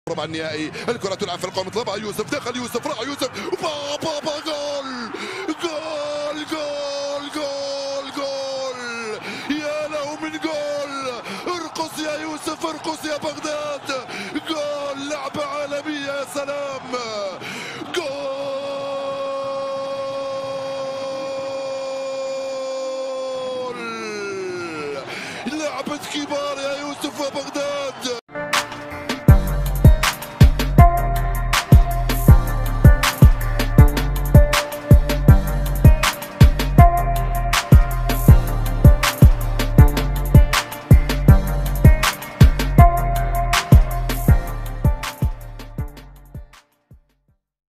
ربع النهائي الكرة تلعب في القوم طلبها يوسف دخل يوسف راح يوسف با با با جول جول جول جول جول يا له من جول ارقص يا يوسف ارقص يا بغداد جول لعبة عالمية يا سلام جول لعبة كبار يا يوسف وبغداد